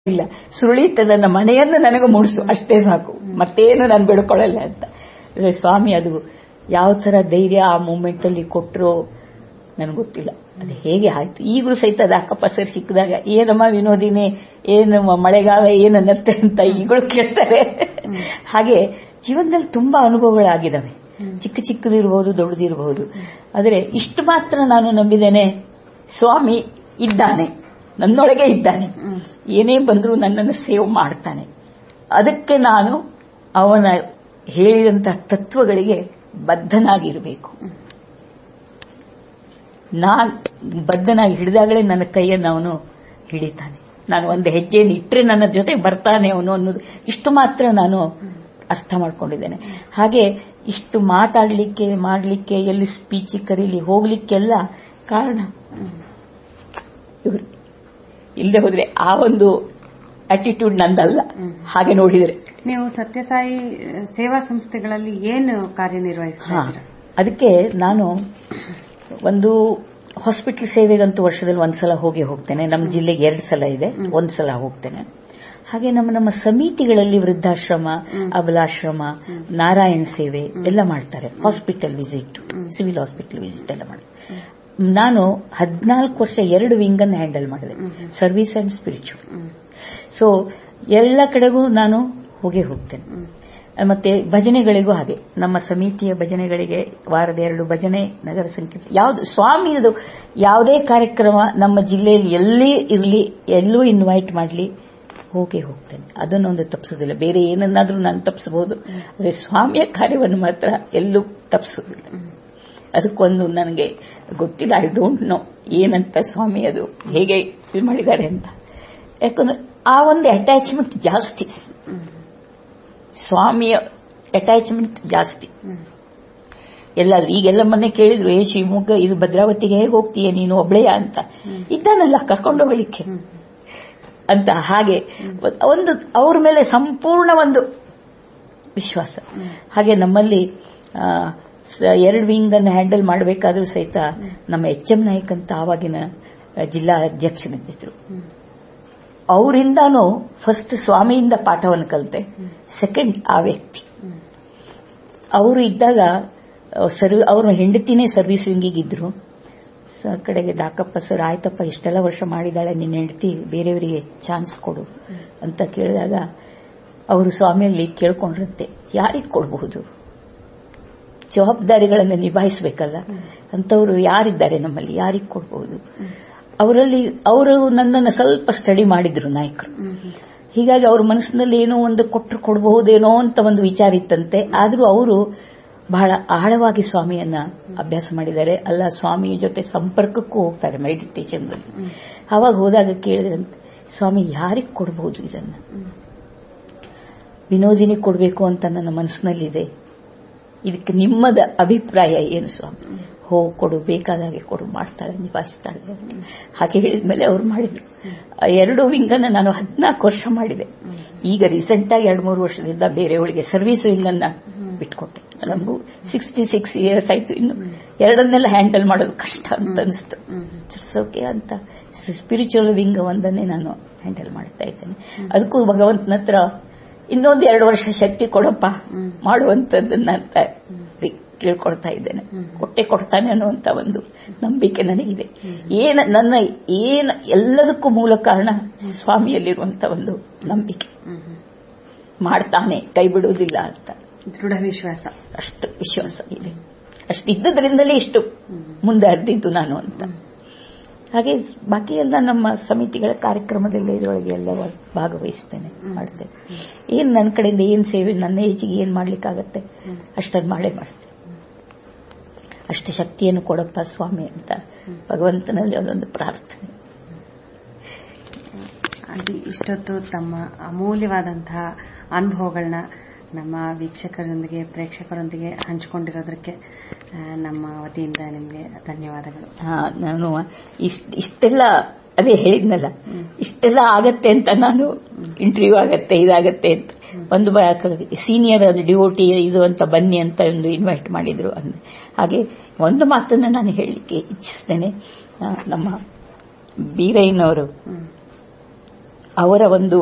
ಇಲ್ಲ ಸುರುಳಿತ ನನ್ನ ಮನೆಯನ್ನು ನನಗೆ ಮೂಡಿಸು ಅಷ್ಟೇ ಸಾಕು ಮತ್ತೇನು ನಾನು ಬೇಡ್ಕೊಳ್ಳಲ್ಲ ಅಂತ ಅಂದ್ರೆ ಸ್ವಾಮಿ ಅದು ಯಾವ ತರ ಧೈರ್ಯ ಆ ಮೂಮೆಂಟ್ ಅಲ್ಲಿ ಕೊಟ್ಟರು ನನಗೆ ಗೊತ್ತಿಲ್ಲ ಅದು ಹೇಗೆ ಆಯ್ತು ಈಗಲೂ ಸಹಿತ ಅದು ಅಕ್ಕಪ್ಪ ಸರ್ ಸಿಕ್ಕಿದಾಗ ಏನಮ್ಮ ವಿನೋದಿನಿ ಏನು ಮಳೆಗಾಲ ಏನನ್ನತ್ತೆ ಅಂತ ಈಗಲೂ ಕೇಳ್ತಾರೆ ಹಾಗೆ ಜೀವನದಲ್ಲಿ ತುಂಬಾ ಅನುಭವಗಳಾಗಿದ್ದಾವೆ ಚಿಕ್ಕ ಚಿಕ್ಕದಿರಬಹುದು ದೊಡ್ಡದಿರಬಹುದು ಆದರೆ ಇಷ್ಟು ಮಾತ್ರ ನಾನು ನಂಬಿದ್ದೇನೆ ಸ್ವಾಮಿ ಇದ್ದಾನೆ ನನ್ನೊಳಗೆ ಇದ್ದಾನೆ ಏನೇ ಬಂದರೂ ನನ್ನನ್ನು ಸೇವ್ ಮಾಡ್ತಾನೆ ಅದಕ್ಕೆ ನಾನು ಅವನ ಹೇಳಿದಂತಹ ತತ್ವಗಳಿಗೆ ಬದ್ಧನಾಗಿರಬೇಕು ನಾನ್ ಬದ್ಧನಾಗಿ ಹಿಡಿದಾಗಲೇ ನನ್ನ ಕೈಯನ್ನು ಅವನು ಹಿಡಿತಾನೆ ನಾನು ಒಂದು ಹೆಜ್ಜೆಯನ್ನು ಇಟ್ಟರೆ ನನ್ನ ಜೊತೆ ಬರ್ತಾನೆ ಅವನು ಅನ್ನೋದು ಇಷ್ಟು ಮಾತ್ರ ನಾನು ಅರ್ಥ ಮಾಡ್ಕೊಂಡಿದ್ದೇನೆ ಹಾಗೆ ಇಷ್ಟು ಮಾತಾಡಲಿಕ್ಕೆ ಮಾಡಲಿಕ್ಕೆ ಎಲ್ಲಿ ಸ್ಪೀಚ್ ಕರೀಲಿ ಹೋಗ್ಲಿಕ್ಕೆಲ್ಲ ಕಾರಣ ಇವರು ಇಲ್ಲದೆ ಹೋದ್ರೆ ಆ ಒಂದು ಆಟಿಟ್ಯೂಡ್ ನಂದಲ್ಲ ಹಾಗೆ ನೋಡಿದರೆ ನೀವು ಸತ್ಯಸಾಯಿ ಸೇವಾ ಸಂಸ್ಥೆಗಳಲ್ಲಿ ಏನು ಕಾರ್ಯನಿರ್ವಹಿಸ್ತಾ ಹಾ ಇದ್ದೀರಾ ಅದಕ್ಕೆ ನಾನು ಒಂದು ಹಾಸ್ಪಿಟಲ್ ಸೇವೆಗಂತೂ ವರ್ಷದಲ್ಲಿ ಒಂದ್ಸಲ ಹೋಗಿ ಹೋಗ್ತೇನೆ ನಮ್ಮ ಜಿಲ್ಲೆಗೆ ಎರಡು ಸಲ ಇದೆ ಒಂದ್ಸಲ ಹೋಗ್ತೇನೆ ಹಾಗೆ ನಮ್ಮ ನಮ್ಮ ಸಮಿತಿಗಳಲ್ಲಿ ವೃದ್ಧಾಶ್ರಮ ಅಬಲಾಶ್ರಮ ನಾರಾಯಣ ಸೇವೆ ಎಲ್ಲ ಮಾಡ್ತಾರೆ hospital visit civil hospital visit ಎಲ್ಲ ಮಾಡ್ತಾರೆ ನಾನು ಹದಿನಾಲ್ಕು ವರ್ಷ ಎರಡು ವಿಂಗ್ ಅನ್ನು ಹ್ಯಾಂಡಲ್ ಮಾಡಿದೆ ಸರ್ವಿಸ್ ಅಂಡ್ ಸ್ಪಿರಿಚುವಲ್ ಸೊ ಎಲ್ಲ ಕಡೆಗೂ ನಾನು ಹೋಗಿ ಹೋಗ್ತೇನೆ ಮತ್ತೆ ಭಜನೆಗಳಿಗೂ ಹಾಗೆ ನಮ್ಮ ಸಮಿತಿಯ ಭಜನೆಗಳಿಗೆ ವಾರದ ಎರಡು ಭಜನೆ ನಗರ ಸಂಕೀರ್ತ ಯಾವ್ದು ಸ್ವಾಮಿಯದು ಯಾವುದೇ ಕಾರ್ಯಕ್ರಮ ನಮ್ಮ ಜಿಲ್ಲೆಯಲ್ಲಿ ಎಲ್ಲಿ ಇರಲಿ ಎಲ್ಲೂ ಇನ್ವೈಟ್ ಮಾಡಲಿ ಹೋಗಿ ಹೋಗ್ತೇನೆ ಅದನ್ನೊಂದು ತಪ್ಪಿಸೋದಿಲ್ಲ ಬೇರೆ ಏನನ್ನಾದ್ರೂ ನಾನು ತಪ್ಪಿಸಬಹುದು ಆದರೆ ಸ್ವಾಮಿಯ ಕಾರ್ಯವನ್ನು ಮಾತ್ರ ಎಲ್ಲೂ ತಪ್ಪಿಸೋದಿಲ್ಲ ಅದಕ್ಕೊಂದು ನನಗೆ ಗೊತ್ತಿಲ್ಲ ಐ ಡೋಂಟ್ ನೋ ಏನಂತ ಸ್ವಾಮಿ ಅದು ಹೇಗೆ ಇದು ಮಾಡಿದ್ದಾರೆ ಅಂತ ಯಾಕಂದ್ರೆ ಆ ಒಂದು ಅಟ್ಯಾಚ್ಮೆಂಟ್ ಜಾಸ್ತಿ ಸ್ವಾಮಿಯ ಅಟ್ಯಾಚ್ಮೆಂಟ್ ಜಾಸ್ತಿ ಎಲ್ಲಾದ್ರೂ ಈಗೆಲ್ಲ ಮೊನ್ನೆ ಕೇಳಿದ್ರು ಏ ಶಿವಮೊಗ್ಗ ಇದು ಭದ್ರಾವತಿಗೆ ಹೇಗೆ ಹೋಗ್ತೀಯ ನೀನು ಒಬ್ಳೆಯ ಅಂತ ಇದ್ದಾನಲ್ಲ ಕರ್ಕೊಂಡು ಹೋಗ್ಲಿಕ್ಕೆ ಅಂತ ಹಾಗೆ ಒಂದು ಅವ್ರ ಮೇಲೆ ಸಂಪೂರ್ಣ ಒಂದು ವಿಶ್ವಾಸ ಹಾಗೆ ನಮ್ಮಲ್ಲಿ ಆ, ಸ- ಎರಡು ವಿಂಗ್ ಅನ್ನು ಹ್ಯಾಂಡಲ್ ಮಾಡಬೇಕಾದ್ರೂ ಸಹಿತ ನಮ್ಮ ಎಚ್ ಎಂ ನಾಯ್ಕ್ ಅಂತ ಆವಾಗಿನ ಆ, ಜಿಲ್ಲಾ ಅಧ್ಯಕ್ಷರಿದ್ದರು ಅವರಿಂದಾನು ಫಸ್ಟ್ ಸ್ವಾಮಿಯಿಂದ ಪಾಠವನ್ನು ಕಲಿತೆ ಸೆಕೆಂಡ್ ಆ ವ್ಯಕ್ತಿ ಅವರು ಇದ್ದಾಗ ಸರ್ವ್ ಅವ್ರ ಹೆಂಡತಿನೇ ಸರ್ವಿಸ್ ವಿಂಗಿಗಿದ್ರು ಸ- ಕಡೆಗೆ ಡಾಕಪ್ಪ ಸರ್ ಆಯ್ತಪ್ಪ ಇಷ್ಟೆಲ್ಲ ವರ್ಷ ಮಾಡಿದಾಳೆ ನಿನ್ನ ಹೆಂಡತಿ ಬೇರೆಯವರಿಗೆ ಚಾನ್ಸ್ ಕೊಡು ಅಂತ ಕೇಳಿದಾಗ ಅವರು ಸ್ವಾಮಿಯಲ್ಲಿ ಕೇಳ್ಕೊಂಡ್ರಂತೆ ಯಾರಿಗೆ ಕೊಡಬಹುದು ಜವಾಬ್ದಾರಿಗಳನ್ನು ನಿಭಾಯಿಸಬೇಕಲ್ಲ ಅಂತವರು ಯಾರಿದ್ದಾರೆ ನಮ್ಮಲ್ಲಿ ಯಾರಿಗೆ ಕೊಡಬಹುದು ಅವರಲ್ಲಿ ಅವರು ನನ್ನನ್ನು ಸ್ವಲ್ಪ ಸ್ಟಡಿ ಮಾಡಿದ್ರು ನಾಯಕರು ಹೀಗಾಗಿ ಅವ್ರ ಮನಸ್ಸಿನಲ್ಲಿ ಏನೋ ಒಂದು ಕೊಟ್ಟರು ಕೊಡಬಹುದೇನೋ ಅಂತ ಒಂದು ವಿಚಾರ ಇತ್ತಂತೆ ಆದರೂ ಅವರು ಬಹಳ ಆಳವಾಗಿ ಸ್ವಾಮಿಯನ್ನ ಅಭ್ಯಾಸ ಮಾಡಿದ್ದಾರೆ ಅಲ್ಲ ಸ್ವಾಮಿಯ ಜೊತೆ ಸಂಪರ್ಕಕ್ಕೂ ಹೋಗ್ತಾರೆ ಮೆಡಿಟೇಷನ್ದಲ್ಲಿ ಅವಾಗ ಹೋದಾಗ ಕೇಳಿದ್ರಂತೆ ಸ್ವಾಮಿ ಯಾರಿಗೆ ಕೊಡಬಹುದು ಇದನ್ನ ವಿನೋದಿನಿ ಕೊಡಬೇಕು ಅಂತ ನನ್ನ ಮನಸ್ಸಿನಲ್ಲಿದೆ ಇದಕ್ಕೆ ನಿಮ್ಮದ ಅಭಿಪ್ರಾಯ ಏನು ಸ್ವಾಮಿ ಹೋ ಕೊಡು ಬೇಕಾದಾಗೆ ಕೊಡು ಮಾಡ್ತಾಳೆ ನಿಭಾಯಿಸ್ತಾಳೆ ಅಂತ. ಹಾಗೆ ಹೇಳಿದ್ಮೇಲೆ ಅವ್ರು ಮಾಡಿದ್ರು ಆ ಎರಡು ವಿಂಗನ್ನ ನಾನು ಹದಿನಾಲ್ಕು ವರ್ಷ ಮಾಡಿದೆ ಈಗ ರೀಸೆಂಟ್ ಆಗಿ ಎರಡು ಮೂರು ವರ್ಷದಿಂದ ಬೇರೆಯವಳಿಗೆ ಸರ್ವಿಸ್ ವಿಂಗ್ ಅನ್ನ ಬಿಟ್ಕೊಟ್ಟೆ ನಮಗೂ ಸಿಕ್ಸ್ಟಿ ಸಿಕ್ಸ್ ಇಯರ್ಸ್ ಆಯ್ತು ಇನ್ನು ಎರಡನ್ನೆಲ್ಲ ಹ್ಯಾಂಡಲ್ ಮಾಡೋದು ಕಷ್ಟ ಅಂತ ಅನಿಸ್ತು ಓಕೆ ಅಂತ ಸ್ಪಿರಿಚುವಲ್ ವಿಂಗ್ ಒಂದನ್ನೇ ನಾನು ಹ್ಯಾಂಡಲ್ ಮಾಡ್ತಾ ಇದ್ದೇನೆ ಅದಕ್ಕೂ ಭಗವಂತನ ಹತ್ರ ಇನ್ನೊಂದು ಎರಡು ವರ್ಷ ಶಕ್ತಿ ಕೊಡಪ್ಪ ಮಾಡುವಂತದ್ದನ್ನ ಅಂತ ಕೇಳ್ಕೊಳ್ತಾ ಇದ್ದೇನೆ ಕೊಟ್ಟೆ ಕೊಡ್ತಾನೆ ಅನ್ನುವಂತ ಒಂದು ನಂಬಿಕೆ ನನಗಿದೆ ಏನ ನನ್ನ ಏನ ಎಲ್ಲದಕ್ಕೂ ಮೂಲ ಕಾರಣ ಸ್ವಾಮಿಯಲ್ಲಿರುವಂತ ಒಂದು ನಂಬಿಕೆ ಮಾಡ್ತಾನೆ ಕೈ ಬಿಡುವುದಿಲ್ಲ ಅಂತ ದೃಢ ವಿಶ್ವಾಸ ಅಷ್ಟು ವಿಶ್ವಾಸ ಇದೆ ಅಷ್ಟು ಇದ್ದದ್ರಿಂದಲೇ ಇಷ್ಟು ಮುಂದೆ ಹರಿದಿದ್ದು ನಾನು ಅಂತ ಹಾಗೆ ಬಾಕಿ ಎಲ್ಲ ನಮ್ಮ ಸಮಿತಿಗಳ ಕಾರ್ಯಕ್ರಮದಲ್ಲಿ ಇದರೊಳಗೆ ಎಲ್ಲ ಭಾಗವಹಿಸ್ತೇನೆ ಮಾಡ್ತೇನೆ ಏನ್ ನನ್ನ ಕಡೆಯಿಂದ ಏನ್ ಸೇವೆ ನನ್ನ ಏಜಿಗೆ ಏನ್ ಮಾಡ್ಲಿಕ್ಕಾಗತ್ತೆ ಅಷ್ಟನ್ನು ಮಾಡೇ ಮಾಡ್ತೇನೆ ಅಷ್ಟು ಶಕ್ತಿಯನ್ನು ಕೊಡಪ್ಪ ಸ್ವಾಮಿ ಅಂತ ಭಗವಂತನಲ್ಲಿ ಅದೊಂದು ಪ್ರಾರ್ಥನೆ ಅದು ಇಷ್ಟೊತ್ತು ತಮ್ಮ ಅಮೂಲ್ಯವಾದಂತಹ ಅನುಭವಗಳನ್ನ ನಮ್ಮ ವೀಕ್ಷಕರೊಂದಿಗೆ ಪ್ರೇಕ್ಷಕರೊಂದಿಗೆ ಹಂಚಿಕೊಂಡಿರೋದಕ್ಕೆ ಆ, ನಮ್ಮ ವತಿಯಿಂದ ನಿಮಗೆ ಧನ್ಯವಾದಗಳು ಹಾ ನಾನು ಇಷ್ಟ್- ಇಷ್ಟೆಲ್ಲ ಅದೇ ಹೇಳಿದ್ನಲ್ಲ ಇಷ್ಟೆಲ್ಲ ಆಗತ್ತೆ ಅಂತ ನಾನು ಇಂಟರ್ವ್ಯೂ ಆಗತ್ತೆ ಇದಾಗತ್ತೆ ಅಂತ ಒಂದು ಸೀನಿಯರ್ ಡಿವೋಟಿ ಇದು ಅಂತ ಬನ್ನಿ ಅಂತ ಒಂದು ಇನ್ವೈಟ್ ಮಾಡಿದ್ರು ಅಂದೆ ಹಾಗೆ ಒಂದು ಮಾತನ್ನ ನಾನು ಹೇಳಲಿಕ್ಕೆ ಇಚ್ಛಿಸ್ತೇನೆ ಆ, ನಮ್ಮ ಬೀರಯ್ಯನವರು ಅವರ ಒಂದು